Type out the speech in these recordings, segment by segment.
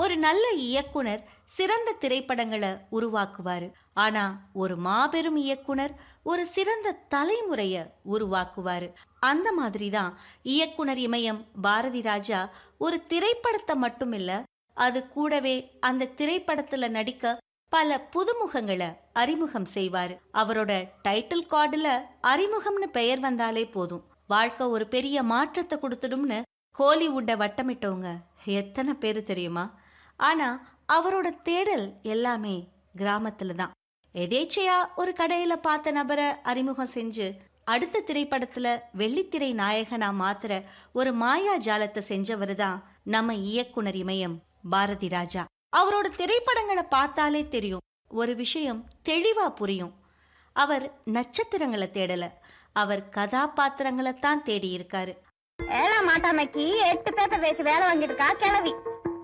ஒரு நல்ல இயக்குனர் சிறந்த திரைப்படங்களை உருவாக்குவாரு ஆனா ஒரு மாபெரும் இயக்குனர் ஒரு சிறந்த தலைமுறைய உருவாக்குவாரு அந்த மாதிரி தான் இயக்குனர் இமயம் பாரதி ராஜா ஒரு திரைப்படத்தை மட்டுமில்ல அது கூடவே அந்த திரைப்படத்துல நடிக்க பல புதுமுகங்களை அறிமுகம் செய்வாரு அவரோட டைட்டில் கார்டுல அறிமுகம்னு பெயர் வந்தாலே போதும் வாழ்க்கை ஒரு பெரிய மாற்றத்தை கொடுத்துடும்னு ஹாலிவுட்டை வட்டமிட்டவங்க எத்தனை பேர் தெரியுமா ஆனா அவரோட தேடல் எல்லாமே கிராமத்துல தான் எதேச்சையா ஒரு கடையில பார்த்த நபரை அறிமுகம் செஞ்சு அடுத்த திரைப்படத்துல வெள்ளித்திரை நாயகனா மாத்துற ஒரு மாயா ஜாலத்தை செஞ்சவர் தான் நம்ம இயக்குனர் இமயம் பாரதி ராஜா அவரோட திரைப்படங்களை பார்த்தாலே தெரியும் ஒரு விஷயம் தெளிவா புரியும் அவர் நட்சத்திரங்களை தேடல அவர் கதாபாத்திரங்களை தான் தேடி இருக்காரு ஏழா மாட்டாமைக்கு எட்டு பேப்பர் பேசி வேலை வாங்கிருக்கா கிளவி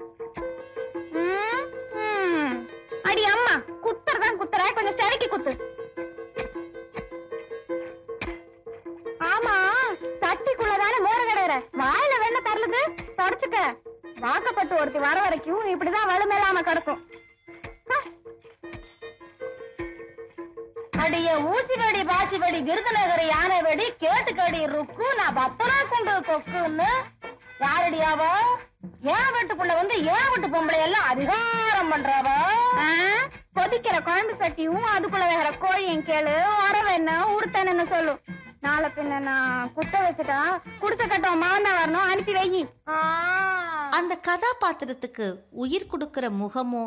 ம், ம். அடி அம்மா குத்துறதான் குத்துற கொஞ்சம் செதுக்கி குத்து ஆமா சட்டிக்குள்ளதானே மோர் கிடையிற வாயில வெண்ண தரலுது தொடச்சுக்க வாக்கப்பட்டு ஒருத்தி வர வரைக்கும் இப்படிதான் வலுமேலாம கிடக்கும் ஹ. அடிய ஊசி வெடி பாசி வெடி விருதுநகர் யானை வெடி கேட்டுக்கடி ருக்கு நான் பத்தரா கொண்டு கொக்குன்னு யாரடியாவ ஏன் வீட்டுக்குள்ள வந்து ஏன் வீட்டு பொம்பளை எல்லாம் அதிகாரம் பண்றவ கொதிக்கிற குழம்பு சட்டியும் அதுக்குள்ள வேற கோழியும் கேளு உறவு என்ன உடுத்தன்னு சொல்லு நாளை பின்ன நான் குத்த வச்சுட்டா குடுத்த கட்டம் மாந்தா வரணும் அனுப்பி வை அந்த கதாபாத்திரத்துக்கு உயிர் கொடுக்கிற முகமோ